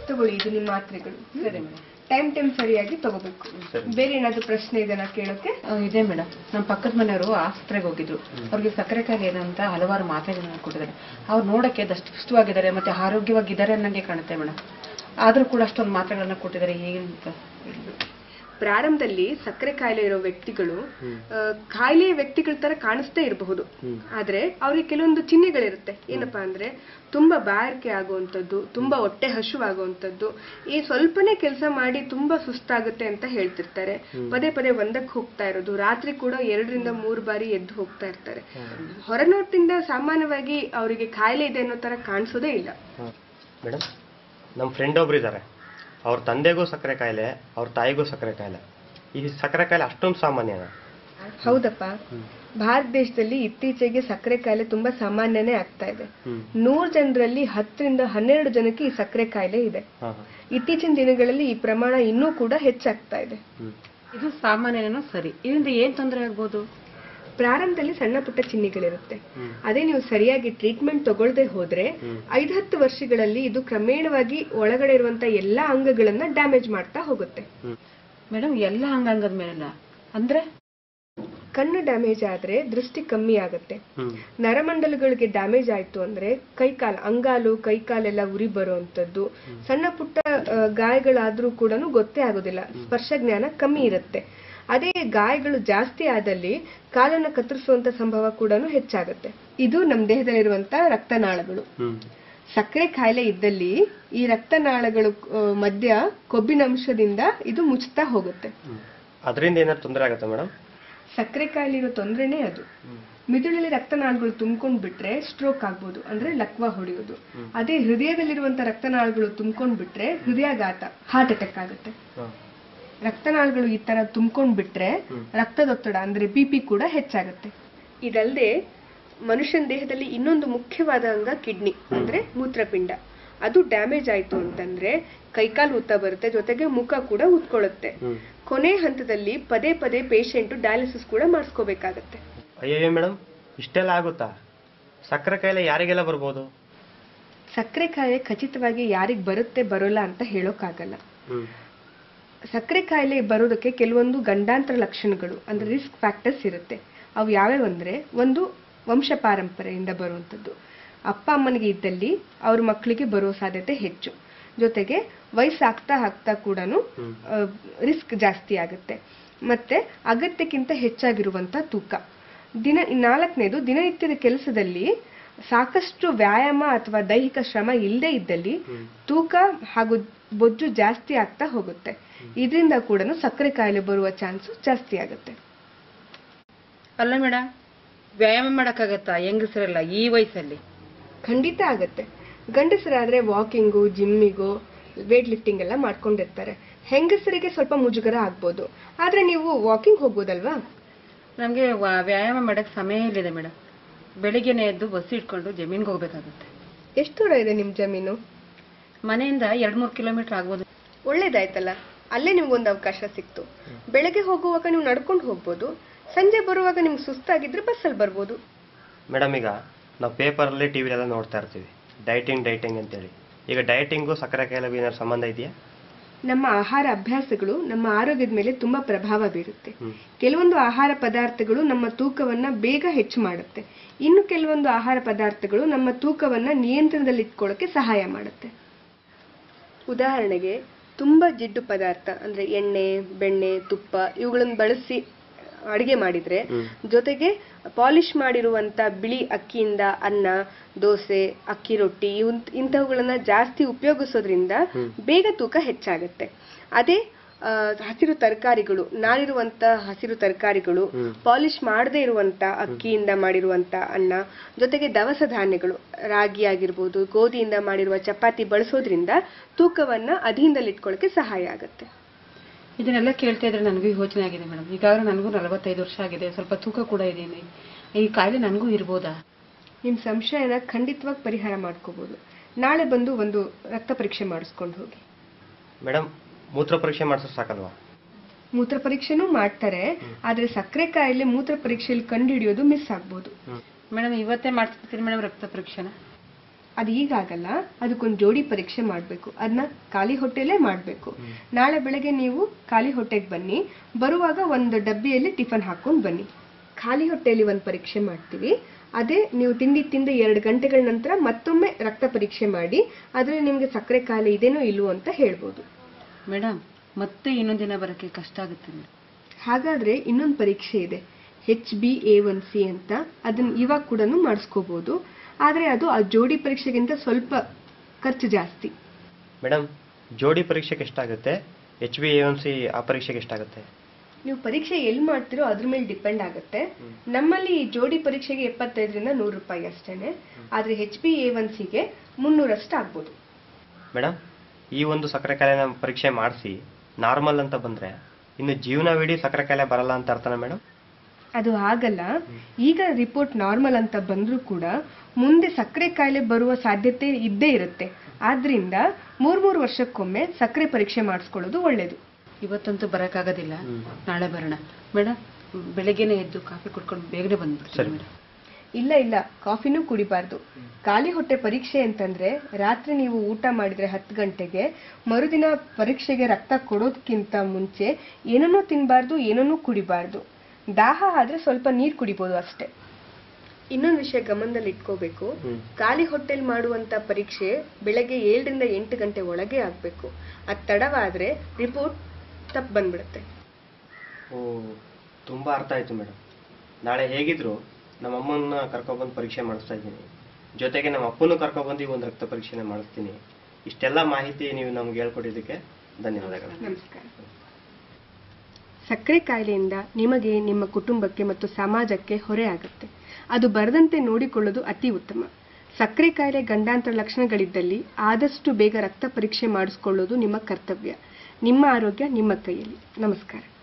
ತಗೊಳ್ಳಿ ಇದು ನಿಮ್ಮ ಮಾತ್ರೆಗಳು ಸರಿ ಮೇಡಮ್ ಟೈಮ್ ಟೈಮ್ ಸರಿಯಾಗಿ ತಗೋಬೇಕು ಸರಿ. ಬೇರೆ ಏನಾದ್ರು ಪ್ರಶ್ನೆ ಇದೆನಾ ಕೇಳೋಕೆ ಇದೆ ಮೇಡಮ್ ನಮ್ಮ ಪಕ್ಕದ ಮನೆಯವರು ಆಸ್ಪತ್ರೆಗೆ ಹೋಗಿದ್ರು ಅವ್ರಿಗೆ ಸಕ್ಕರೆ ಕಾಯಿಲೆ ಇದೆ ಅಂತ ಹಲವಾರು ಮಾತ್ರೆಗಳನ್ನ ಕೊಟ್ಟಿದ್ದಾರೆ ಅವ್ರು ನೋಡಕ್ಕೆ ದಷ್ಟಪುಷ್ಟವಾಗಿದ್ದಾರೆ ಮತ್ತೆ ಆರೋಗ್ಯವಾಗಿದ್ದಾರೆ ಅನ್ನಂಗೆ ಕಾಣುತ್ತೆ ಮೇಡಮ್ ಆದ್ರೂ ಕೂಡ ಅಷ್ಟೊಂದು ಮಾತ್ರೆಗಳನ್ನ ಕೊಟ್ಟಿದ್ದಾರೆ ಹೇಗಂತ ಪ್ರಾರಂಭದಲ್ಲಿ ಸಕ್ಕರೆ ಕಾಯಿಲೆ ಇರೋ ವ್ಯಕ್ತಿಗಳು ಆ, ಕಾಯಿಲೆಯ ವ್ಯಕ್ತಿಗಳ ತರ ಕಾಣಿಸ್ತೇ ಇರಬಹುದು ಆದ್ರೆ ಅವ್ರಿಗೆ ಕೆಲವೊಂದು ಚಿಹ್ನೆಗಳಿರುತ್ತೆ ಏನಪ್ಪಾ ಅಂದ್ರೆ ತುಂಬಾ ಬಾಯಾರಿಕೆ ಆಗುವಂಥದ್ದು ತುಂಬಾ ಹೊಟ್ಟೆ ಹಶುವಾಗುವಂಥದ್ದು ಈ ಸ್ವಲ್ಪನೇ ಕೆಲಸ ಮಾಡಿ ತುಂಬಾ ಸುಸ್ತಾಗುತ್ತೆ ಅಂತ ಹೇಳ್ತಿರ್ತಾರೆ ಪದೇ ಪದೇ ಒಂದಕ್ಕೆ ಹೋಗ್ತಾ ಇರೋದು ರಾತ್ರಿ ಕೂಡ ಎರಡರಿಂದ ಮೂರು ಬಾರಿ ಎದ್ದು ಹೋಗ್ತಾ ಇರ್ತಾರೆ ಹೊರನೋಟದಿಂದ ಸಾಮಾನ್ಯವಾಗಿ ಅವರಿಗೆ ಕಾಯಿಲೆ ಇದೆ ಅನ್ನೋ ತರ ಕಾಣಿಸೋದೇ ಇಲ್ಲ ಮೇಡಮ್ ನಮ್ಮ ಫ್ರೆಂಡ್ ಒಬ್ರು ಇದ್ದಾರೆ ಅವ್ರ ತಂದೆಗೂ ಸಕ್ಕರೆ ಕಾಯಿಲೆ ಅವ್ರ ತಾಯಿಗೂ ಸಕ್ಕರೆ ಕಾಯಿಲೆ ಈ ಸಕ್ಕರೆ ಕಾಯಿಲೆ ಅಷ್ಟೊಂದು ಸಾಮಾನ್ಯನಾ ಹೌದಪ್ಪ ಭಾರತ ದೇಶದಲ್ಲಿ ಇತ್ತೀಚೆಗೆ ಸಕ್ಕರೆ ಕಾಯಿಲೆ ತುಂಬಾ ಸಾಮಾನ್ಯನೇ ಆಗ್ತಾ ಇದೆ ಹ್ಮ್ ನೂರು ಜನರಲ್ಲಿ ಹತ್ತರಿಂದ ಹನ್ನೆರಡು ಜನಕ್ಕೆ ಈ ಸಕ್ಕರೆ ಕಾಯಿಲೆ ಇದೆ ಹಾಂ ಹಾಂ ಇತ್ತೀಚಿನ ದಿನಗಳಲ್ಲಿ ಈ ಪ್ರಮಾಣ ಇನ್ನೂ ಕೂಡ ಹೆಚ್ಚಾಗ್ತಾ ಇದೆ ಹ್ಮ್ ಇದು ಸಾಮಾನ್ಯನೂ ಸರಿ ಇದರಿಂದ ಏನ್ ತೊಂದರೆ ಆಗ್ಬೋದು ಪ್ರಾರಂಭದಲ್ಲಿ ಸಣ್ಣ ಪುಟ್ಟ ಚಿಹ್ನೆಗಳಿರುತ್ತೆ ಹ್ಮ್. ಅದೇ ನೀವು ಸರಿಯಾಗಿ ಟ್ರೀಟ್ಮೆಂಟ್ ತಗೊಳ್ದೆ ಹೋದ್ರೆ ಹ್ಮ್. ಐದು ಹತ್ತು ವರ್ಷಗಳಲ್ಲಿ ಇದು ಕ್ರಮೇಣವಾಗಿ ಒಳಗಡೆ ಇರುವಂತ ಎಲ್ಲಾ ಅಂಗಗಳನ್ನ ಡ್ಯಾಮೇಜ್ ಮಾಡ್ತಾ ಹೋಗುತ್ತೆ ಹ್ಮ್ ಮೇಡಮ್ ಎಲ್ಲ ಹಂಗಂಗದ ಮೇಲೆಲ್ಲ ಅಂದ್ರೆ ಕಣ್ಣು ಡ್ಯಾಮೇಜ್ ಆದ್ರೆ ದೃಷ್ಟಿ ಕಮ್ಮಿ ಆಗುತ್ತೆ ಹ್ಮ್ ನರಮಂಡಲಗಳಿಗೆ ಡ್ಯಾಮೇಜ್ ಆಯ್ತು ಅಂದ್ರೆ ಕೈಕಾಲ್ ಅಂಗಾಲು ಕೈಕಾಲೆಲ್ಲ ಉರಿ ಬರುವಂತದ್ದು ಸಣ್ಣ ಪುಟ್ಟ ಆ, ಗಾಯಗಳಾದ್ರೂ ಕೂಡ ಗೊತ್ತೇ ಆಗೋದಿಲ್ಲ ಸ್ಪರ್ಶ ಜ್ಞಾನ ಕಮ್ಮಿ ಇರುತ್ತೆ ಅದೇ ಗಾಯಗಳು ಜಾಸ್ತಿ ಆದಲ್ಲಿ ಕಾಲನ್ನ ಕತ್ತರಿಸುವಂತ ಸಂಭವ ಕೂಡ ಹೆಚ್ಚಾಗುತ್ತೆ ಇದು ನಮ್ಮ ದೇಹದಲ್ಲಿರುವಂತ ರಕ್ತನಾಳಗಳು ಹ್ಮ್ ಸಕ್ಕರೆ ಕಾಯಿಲೆ ಇದ್ದಲ್ಲಿ ಈ ರಕ್ತನಾಳಗಳು ಆ, ಮಧ್ಯ ಕೊಬ್ಬಿನಂಶದಿಂದ ಇದು ಮುಚ್ತಾ ಹೋಗುತ್ತೆ ಹ್ಮ್ ಅದರಿಂದ ಏನಾದ್ರು ತೊಂದರೆ ಆಗುತ್ತಾ ಮೇಡಮ್ ಸಕ್ಕರೆ ಕಾಯಿಲೆ ಇರೋ ತೊಂದರೆನೇ ಅದು ಮಿದುಳಲ್ಲಿ ರಕ್ತನಾಳಗಳು ತುಂಬ್ಕೊಂಡ್ ಬಿಟ್ರೆ ಸ್ಟ್ರೋಕ್ ಆಗ್ಬೋದು ಅಂದ್ರೆ ಲಕ್ವ ಹೊಡೆಯೋದು ಅದೇ ಹೃದಯದಲ್ಲಿರುವಂತ ರಕ್ತನಾಳಗಳು ತುಂಬ್ಕೊಂಡ್ ಬಿಟ್ರೆ ಹೃದಯಾಘಾತ ಹಾರ್ಟ್ ಅಟ್ಯಾಕ್ ಆಗುತ್ತೆ ಹಾಂ ರಕ್ತನಾಳಗಳು ಈ ತರ ತುಂಬ್ಕೊಂಡ್ ಬಿಟ್ರೆ ರಕ್ತದೊತ್ತಡ ಅಂದ್ರೆ ಬಿ ಪಿ ಕೂಡ ಹೆಚ್ಚಾಗುತ್ತೆ ಇದಲ್ಲದೆ ಮನುಷ್ಯನ ದೇಹದಲ್ಲಿ ಇನ್ನೊಂದು ಮುಖ್ಯವಾದ ಅಂಗ ಕಿಡ್ನಿ ಅಂದ್ರೆ ಮೂತ್ರಪಿಂಡ ಅದು ಡ್ಯಾಮೇಜ್ ಆಯ್ತು ಅಂತಂದ್ರೆ ಕೈಕಾಲು ಊತ ಬರುತ್ತೆ ಜೊತೆಗೆ ಮುಖ ಕೂಡ ಊದ್ಕೊಳ್ಳುತ್ತೆ ಹ್ಮ್ ಕೊನೆ ಹಂತದಲ್ಲಿ ಪದೇ ಪದೇ ಪೇಷಂಟ್ ಡಯಾಲಿಸಿಸ್ ಕೂಡ ಮಾಡಿಸ್ಕೋಬೇಕಾಗತ್ತೆ ಅಯ್ಯಯ್ಯೋ ಮೇಡಮ್ ಇಷ್ಟೆಲ್ಲ ಆಗುತ್ತಾ ಸಕ್ಕರೆ ಕಾಯಿಲೆ ಯಾರಿಗೆಲ್ಲ ಬರ್ಬೋದು ಸಕ್ಕರೆ ಕಾಯಿಲೆ ಖಚಿತವಾಗಿ ಯಾರಿಗ್ ಬರುತ್ತೆ ಬರೋಲ್ಲ ಅಂತ ಹೇಳೋಕ್ಕಾಗಲ್ಲ ಹ್ಮ್ ಸಕ್ಕರೆ ಕಾಯಿಲೆ ಬರೋದಕ್ಕೆ ಕೆಲವೊಂದು ಗಂಡಾಂತರ ಲಕ್ಷಣಗಳು ಅಂದ್ರೆ ರಿಸ್ಕ್ ಫ್ಯಾಕ್ಟರ್ಸ್ ಇರುತ್ತೆ ಅವು ಯಾವ್ಯಾವ ಅಂದ್ರೆ ಒಂದು ವಂಶ ಪಾರಂಪರೆಯಿಂದ ಬರುವಂಥದ್ದು ಅಪ್ಪ ಅಮ್ಮನಿಗೆ ಇದ್ದಲ್ಲಿ ಅವ್ರ ಮಕ್ಕಳಿಗೆ ಬರೋ ಸಾಧ್ಯತೆ ಹೆಚ್ಚು ಜೊತೆಗೆ ವಯಸ್ಸಾಗ್ತಾ ಆಗ್ತಾ ಕೂಡ ಹ್ಮ್ ರಿಸ್ಕ್ ಜಾಸ್ತಿ ಆಗುತ್ತೆ ಮತ್ತೆ ಅಗತ್ಯಕ್ಕಿಂತ ಹೆಚ್ಚಾಗಿರುವಂತ ತೂಕ ದಿನ ನಾಲ್ಕನೇದು ದಿನನಿತ್ಯದ ಕೆಲಸದಲ್ಲಿ ಸಾಕಷ್ಟು ವ್ಯಾಯಾಮ ಅಥವಾ ದೈಹಿಕ ಶ್ರಮ ಇಲ್ಲದೆ ಇದ್ದಲ್ಲಿ ಹ್ಮ್ ತೂಕ ಹಾಗೂ ಬೊಜ್ಜು ಜಾಸ್ತಿ ಆಗ್ತಾ ಹೋಗುತ್ತೆ ಇದರಿಂದ ಕೂಡ ಸಕ್ಕರೆ ಕಾಯಿಲೆ ಬರುವ ಚಾನ್ಸ್ ಜಾಸ್ತಿ ಆಗುತ್ತೆ ಅಲ್ಲ ಮೇಡಮ್ ವ್ಯಾಯಾಮ ಮಾಡಕ್ಕಾಗತ್ತಾ ಹೆಂಗಸರಲ್ಲ ಈ ವಯಸ್ಸಲ್ಲಿ ಖಂಡಿತ ಆಗತ್ತೆ ಗಂಡಸರಾದ್ರೆ ವಾಕಿಂಗು ಜಿಮ್ಮಿಗೂ ವೇಟ್ ಲಿಫ್ಟಿಂಗ್ ಎಲ್ಲ ಮಾಡ್ಕೊಂಡಿರ್ತಾರೆ ಹೆಂಗಸರಿಗೆ ಸ್ವಲ್ಪ ಮುಜುಗರ ಆಗ್ಬೋದು ಆದ್ರೆ ನೀವು ವಾಕಿಂಗ್ ಹೋಗ್ಬೋದಲ್ವಾ ನಮಗೆ ವ್ಯಾಯಾಮ ಮಾಡಕ್ ಸಮಯ ಇಲ್ಲಿದೆ ಮೇಡಮ್ ಬೆಳಿಗ್ಗೆನೆ ಎದ್ದು ಬಸ್ ಇಟ್ಕೊಂಡು ಜಮೀನ್ಗೆ ಹೋಗ್ಬೇಕಾಗುತ್ತೆ ಎಷ್ಟು ದೂರ ಇದೆ ನಿಮ್ ಜಮೀನು ಮನೆಯಿಂದ ಎರಡ್ ಮೂರು ಕಿಲೋಮೀಟರ್ ಆಗ್ಬೋದು ಒಳ್ಳೇದಾಯ್ತಲ್ಲ ಅಲ್ಲೇ ನಿಮ್ಗೊಂದು ಅವಕಾಶ ಸಿಕ್ತು ಬೆಳಗ್ಗೆ ಹೋಗುವಾಗ ನೀವು ನಡ್ಕೊಂಡು ಹೋಗ್ಬೋದು ಸಂಜೆ ಬರುವಾಗ ನಿಮ್ಗೆ ಸುಸ್ತಾಗಿದ್ರೆ ಬಸ್ಸಲ್ಲಿ ಬರ್ಬೋದು ಮೇಡಮ್ ಈಗ ನಾವು ಪೇಪರಲ್ಲಿ ಟಿ ವಿಲೆಲ್ಲ ನೋಡ್ತಾ ಇರ್ತೀವಿ ಡೈಟಿಂಗ್ ಡೈಟಿಂಗ್ ಅಂತೇಳಿ ಈಗ ಡೈಟಿಂಗು ಸಕ್ಕರೆ ಕಾಯಿಲೆಗೂ ಏನಾದ್ರು ಸಂಬಂಧ ಇದೆಯಾ ನಮ್ಮ ಆಹಾರ ಅಭ್ಯಾಸಗಳು ನಮ್ಮ ಆರೋಗ್ಯದ ಮೇಲೆ ತುಂಬಾ ಪ್ರಭಾವ ಬೀರುತ್ತೆ ಹ್ಮ್ ಕೆಲವೊಂದು ಆಹಾರ ಪದಾರ್ಥಗಳು ನಮ್ಮ ತೂಕವನ್ನ ಬೇಗ ಹೆಚ್ಚು ಮಾಡುತ್ತೆ ಇನ್ನು ಕೆಲವೊಂದು ಆಹಾರ ಪದಾರ್ಥಗಳು ನಮ್ಮ ತೂಕವನ್ನ ನಿಯಂತ್ರಣದಲ್ಲಿ ಇಟ್ಕೊಳ್ಳೋಕೆ ಸಹಾಯ ಮಾಡುತ್ತೆ ಉದಾಹರಣೆಗೆ ತುಂಬಾ ಜಿಡ್ಡು ಪದಾರ್ಥ ಅಂದ್ರೆ ಎಣ್ಣೆ ಬೆಣ್ಣೆ ತುಪ್ಪ ಇವುಗಳನ್ನು ಬಳಸಿ ಅಡಿಗೆ ಮಾಡಿದ್ರೆ ಹ್ಮ್ ಜೊತೆಗೆ ಪಾಲಿಶ್ ಮಾಡಿರುವಂತ ಬಿಳಿ ಅಕ್ಕಿಯಿಂದ ಅನ್ನ ದೋಸೆ ಅಕ್ಕಿ ರೊಟ್ಟಿ ಇವ್- ಇಂಥವುಗಳನ್ನ ಜಾಸ್ತಿ ಉಪಯೋಗಿಸೋದ್ರಿಂದ ಹ್ಮ್. ಬೇಗ ತೂಕ ಹೆಚ್ಚಾಗುತ್ತೆ ಅದೇ ಆ, ಹಸಿರು ತರಕಾರಿಗಳು ನಾರಿರುವಂತ ಹಸಿರು ತರಕಾರಿಗಳು ಹ್ಮ್. ಪಾಲಿಶ್ ಮಾಡದೇ ಇರುವಂತ ಅಕ್ಕಿಯಿಂದ ಮಾಡಿರುವಂತ ಅನ್ನ ಜೊತೆಗೆ ದವಸ ಧಾನ್ಯಗಳು ರಾಗಿ ಆಗಿರ್ಬೋದು ಗೋಧಿಯಿಂದ ಮಾಡಿರುವ ಚಪಾತಿ ಬಳಸೋದ್ರಿಂದ ತೂಕವನ್ನ ಅಧೀನದಲ್ಲಿ ಇಟ್ಕೊಳ್ಳೋಕೆ ಸಹಾಯ ಆಗುತ್ತೆ ಇದನ್ನೆಲ್ಲ ಕೇಳ್ತಾ ಇದ್ರೆ ನನಗೂ ಯೋಚನೆ ಆಗಿದೆ ಮೇಡಮ್ ಈಗಾಗಲೇ ನನಗೂ ನಲವತ್ತೈದು ವರ್ಷ ಆಗಿದೆ ಸ್ವಲ್ಪ ತೂಕ ಕೂಡ ಇದ್ದೀನಿ ಈ ಕಾಯಿಲೆ ನನಗೂ ಇರ್ಬೋದಾ ನಿಮ್ ಸಂಶಯನ ಖಂಡಿತವಾಗಿ ಪರಿಹಾರ ಮಾಡ್ಕೋಬಹುದು ನಾಳೆ ಬಂದು ಒಂದು ರಕ್ತ ಪರೀಕ್ಷೆ ಮಾಡಿಸ್ಕೊಂಡು ಹೋಗಿ ಮೇಡಮ್ ಮೂತ್ರ ಪರೀಕ್ಷೆ ಮಾಡಿಸೋದು ಸಾಕಲ್ವಾ ಮೂತ್ರ ಪರೀಕ್ಷೆನೂ ಮಾಡ್ತಾರೆ ಆದ್ರೆ ಸಕ್ಕರೆ ಕಾಯಿಲೆ ಮೂತ್ರ ಪರೀಕ್ಷೆಯಲ್ಲಿ ಕಂಡುಹಿಡಿಯೋದು ಮಿಸ್ ಆಗ್ಬೋದು ಹ್ಮ್ ಮೇಡಮ್ ಇವತ್ತೇ ಮಾಡ್ತಿರ್ತೀನಿ ಮೇಡಮ್ ರಕ್ತ ಪರೀಕ್ಷೆನ ಅದು ಈಗಾಗಲ್ಲ ಅದಕ್ಕೊಂದು ಜೋಡಿ ಪರೀಕ್ಷೆ ಮಾಡಬೇಕು ಅದನ್ನ ಖಾಲಿ ಹೊಟ್ಟೆಲೇ ಮಾಡಬೇಕು ನಾಳೆ ಬೆಳಗ್ಗೆ ನೀವು ಖಾಲಿ ಹೊಟ್ಟೆಗೆ ಬನ್ನಿ ಬರುವಾಗ ಒಂದು ಡಬ್ಬಿಯಲ್ಲಿ ಟಿಫನ್ ಹಾಕೊಂಡು ಬನ್ನಿ ಖಾಲಿ ಹೊಟ್ಟೆಯಲ್ಲಿ ಒಂದು ಪರೀಕ್ಷೆ ಮಾಡ್ತೀವಿ ಅದೇ ನೀವು ತಿಂಡಿ ತಿಂದ ಎರಡು ಗಂಟೆಗಳ ನಂತರ ಮತ್ತೊಮ್ಮೆ ರಕ್ತ ಪರೀಕ್ಷೆ ಮಾಡಿ ಅದರಲ್ಲಿ ನಿಮಗೆ ಸಕ್ಕರೆ ಕಾಯಿಲೆ ಇದೇನೋ ಇಲ್ವೋ ಅಂತ ಹೇಳ್ಬೋದು ಮೇಡಮ್ ಮತ್ತೆ ಇನ್ನೊಂದು ದಿನ ಬರೋಕ್ಕೆ ಕಷ್ಟ ಆಗುತ್ತೆ ಮೇಡಮ್ ಹಾಗಾದ್ರೆ ಇನ್ನೊಂದು ಪರೀಕ್ಷೆ ಇದೆ H B A one C ಅಂತ ಅದನ್ನ ಇವಾಗ ಕೂಡ ಮಾಡಿಸ್ಕೋಬಹುದು ಆದರೆ ಅದು ಆ ಜೋಡಿ ಪರೀಕ್ಷೆಗಿಂತ ಸ್ವಲ್ಪ ಖರ್ಚು ಜಾಸ್ತಿ ಮೇಡಮ್ ಜೋಡಿ ಪರೀಕ್ಷೆಗೆ ಎಷ್ಟಾಗುತ್ತೆ H B A one C ಆ ಪರೀಕ್ಷೆಗೆ ಎಷ್ಟಾಗುತ್ತೆ ನೀವು ಪರೀಕ್ಷೆ ಎಲ್ಲಿ ಮಾಡ್ತೀರೋ ಅದ್ರ ಮೇಲೆ ಡಿಪೆಂಡ್ ಆಗುತ್ತೆ ನಮ್ಮಲ್ಲಿ ಈ ಜೋಡಿ ಪರೀಕ್ಷೆಗೆ ಎಪ್ಪತ್ತೈದರಿಂದ ನೂರು ರೂಪಾಯಿ ಅಷ್ಟೇನೆ ಆದ್ರೆ ಹೆಚ್ ಬಿ ಎ ಒನ್ ಸಿಗೆ ಮುನ್ನೂರಷ್ಟು ಆಗ್ಬೋದು ಮೇಡಮ್ ಈ ಒಂದು ಸಕ್ಕರೆ ಕಾಯಿಲೆನ ಪರೀಕ್ಷೆ ಮಾಡಿಸಿ ನಾರ್ಮಲ್ ಅಂತ ಬಂದರೆ ಇನ್ನು ಜೀವನವಿಡೀ ಸಕ್ಕರೆ ಕಾಯಿಲೆ ಬರಲ್ಲ ಅಂತ ಅರ್ಥನ ಮೇಡಮ್ ಅದು ಆಗಲ್ಲ ಈಗ ರಿಪೋರ್ಟ್ ನಾರ್ಮಲ್ ಅಂತ ಬಂದ್ರೂ ಕೂಡ ಮುಂದೆ ಸಕ್ಕರೆ ಕಾಯಿಲೆ ಬರುವ ಸಾಧ್ಯತೆ ಇದ್ದೇ ಇರುತ್ತೆ ಆದ್ರಿಂದ ಮೂರ್ ಮೂರು ವರ್ಷಕ್ಕೊಮ್ಮೆ ಸಕ್ಕರೆ ಪರೀಕ್ಷೆ ಮಾಡಿಸ್ಕೊಳ್ಳೋದು ಒಳ್ಳೇದು ಇವತ್ತಂತೂ ಬರೋಕ್ಕಾಗೋದಿಲ್ಲ ನಾಳೆ ಬರೋಣ ಮೇಡಮ್ ಬೆಳಗ್ಗೆನೇ ಎದ್ದು ಕಾಫಿ ಕುಡ್ಕೊಂಡು ಬೇಗನೆ ಬಂದ್ಬಿಡ್ತೀನಿ ಸರಿ. ಮೇಡಮ್ ಇಲ್ಲ ಇಲ್ಲ ಕಾಫಿನೂ ಕುಡಿಬಾರ್ದು ಖಾಲಿ ಹೊಟ್ಟೆ ಪರೀಕ್ಷೆ ಅಂತಂದ್ರೆ ರಾತ್ರಿ ನೀವು ಊಟ ಮಾಡಿದ್ರೆ ಹತ್ತು ಗಂಟೆಗೆ ಮರುದಿನ ಪರೀಕ್ಷೆಗೆ ರಕ್ತ ಕೊಡೋದಕ್ಕಿಂತ ಮುಂಚೆ ಏನನ್ನೂ ತಿನ್ನಬಾರ್ದು ಏನನ್ನೂ ಕುಡಿಬಾರ್ದು ದಾಹ ಆದ್ರೆ ಸ್ವಲ್ಪ ನೀರು ಕುಡಿಬೋದು ಅಷ್ಟೇ ಇನ್ನೊಂದು ವಿಷಯ ಗಮನದಲ್ಲಿ ಇಟ್ಕೋಬೇಕು ಹ್ಮ್. ಖಾಲಿ ಹೊಟ್ಟೆಲ್ ಮಾಡುವಂತ ಪರೀಕ್ಷೆ ಬೆಳಗ್ಗೆ ಏಳರಿಂದ ಎಂಟು ಗಂಟೆ ಒಳಗೆ ಆಗ್ಬೇಕು ಅದು ತಡವಾದ್ರೆ ರಿಪೋರ್ಟ್ ತಪ್ಪು ಬಂದ್ಬಿಡುತ್ತೆ ಓ ತುಂಬ ಅರ್ಥ ಆಯಿತು ಮೇಡಮ್ ನಾಳೆ ಹೇಗಿದ್ರು ನಮ್ಮ ಅಮ್ಮನ್ನ ಕರ್ಕೊಬಂದು ಪರೀಕ್ಷೆ ಮಾಡಿಸ್ತಾ ಇದ್ದೀನಿ ಜೊತೆಗೆ ನಮ್ಮ ಅಪ್ಪನೂ ಕರ್ಕೊಬಂದು ಈ ಒಂದು ರಕ್ತ ಪರೀಕ್ಷೆನ ಮಾಡಿಸ್ತೀನಿ ಇಷ್ಟೆಲ್ಲ ಮಾಹಿತಿ ನೀವು ನಮ್ಗೆ ಹೇಳ್ಕೊಟ್ಟಿದ್ದಕ್ಕೆ ಧನ್ಯವಾದಗಳು ನಮಸ್ಕಾರ ಸಕ್ಕರೆ ಕಾಯಿಲೆಯಿಂದ ನಿಮಗೆ ನಿಮ್ಮ ಕುಟುಂಬಕ್ಕೆ ಮತ್ತು ಸಮಾಜಕ್ಕೆ ಹೊರೆ ಆಗುತ್ತೆ ಅದು ಬರದಂತೆ ನೋಡಿಕೊಳ್ಳೋದು ಅತಿ ಉತ್ತಮ ಸಕ್ಕರೆ ಕಾಯಿಲೆ ಗಂಡಾಂತರ ಲಕ್ಷಣಗಳಿದ್ದಲ್ಲಿ ಆದಷ್ಟು ಬೇಗ ರಕ್ತ ಪರೀಕ್ಷೆ ಮಾಡಿಸ್ಕೊಳ್ಳೋದು ನಿಮ್ಮ ಕರ್ತವ್ಯ ನಿಮ್ಮ ಆರೋಗ್ಯ ನಿಮ್ಮ ಕೈಯಲ್ಲಿ ನಮಸ್ಕಾರ